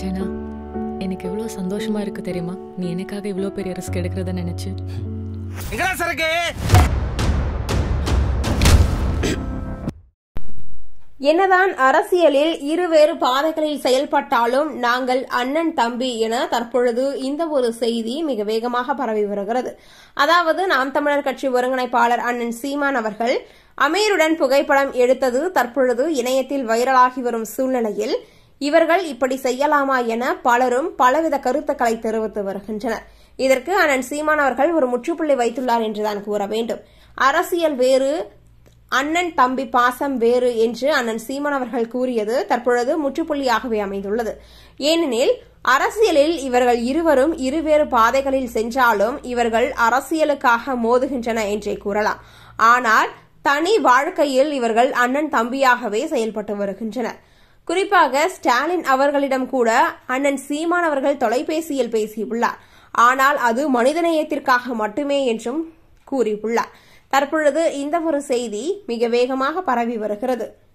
சேனா எனக்கு எவ்வளோ சந்தோஷமா இருக்கு தெரியுமா நீ எனக்காக இவ்வளோ பெரிய ரிஸ்க் எடுக்கிறத நினைச்சு எங்கடா சரக்கு என்னதான் அரசியலில் இருவேறு பாதைகளில் செயல்பட்டாலும் நாங்கள் அண்ணன் தம்பி என தற்பொழுது இந்த ஒரு செய்தி மிக வேகமாக பரவி வருகிறது அதாவது நாம் தமிழர் கட்சி ஒருங்கிணைப்பாளர் அண்ணன் சீமான் அவர்கள் அமீருடன் புகைப்படம் எடுத்தது தற்பொழுது இணையத்தில் வைரலாகி வரும் சூழ்நிலையில் இவர்கள் இப்படி செய்யலாமா என பலரும் பலவித கருத்துக்களை தெரிவித்து வருகின்றனர் இதற்கு அண்ணன் சீமான் அவர்கள் ஒரு முற்றுப்புள்ளி வைத்துள்ளார் என்றுதான் கூற வேண்டும் அரசியல் வேறு அண்ணன் தம்பி பாசம் வேறு என்று அண்ணன் சீமான் அவர்கள் கூறியது தற்பொழுது முற்றுப்புள்ளியாகவே அமைந்துள்ளது ஏனெனில் அரசியலில் இவர்கள் இருவரும் இருவேறு பாதைகளில் சென்றாலும் இவர்கள் அரசியலுக்காக மோதுகின்றன என்றே கூறலாம் ஆனால் தனி வாழ்க்கையில் இவர்கள் அண்ணன் தம்பியாகவே செயல்பட்டு வருகின்றனர் குறிப்பாக ஸ்டாலின் அவர்களிடம் கூட அண்ணன் சீமான் அவர்கள் தொலைபேசியில் பேசியுள்ளார் ஆனால் அது மனிதநேயத்திற்காக மட்டுமே என்றும் கூறியுள்ளார் தற்பொழுது இந்த ஒரு செய்தி மிக வேகமாக பரவி வருகிறது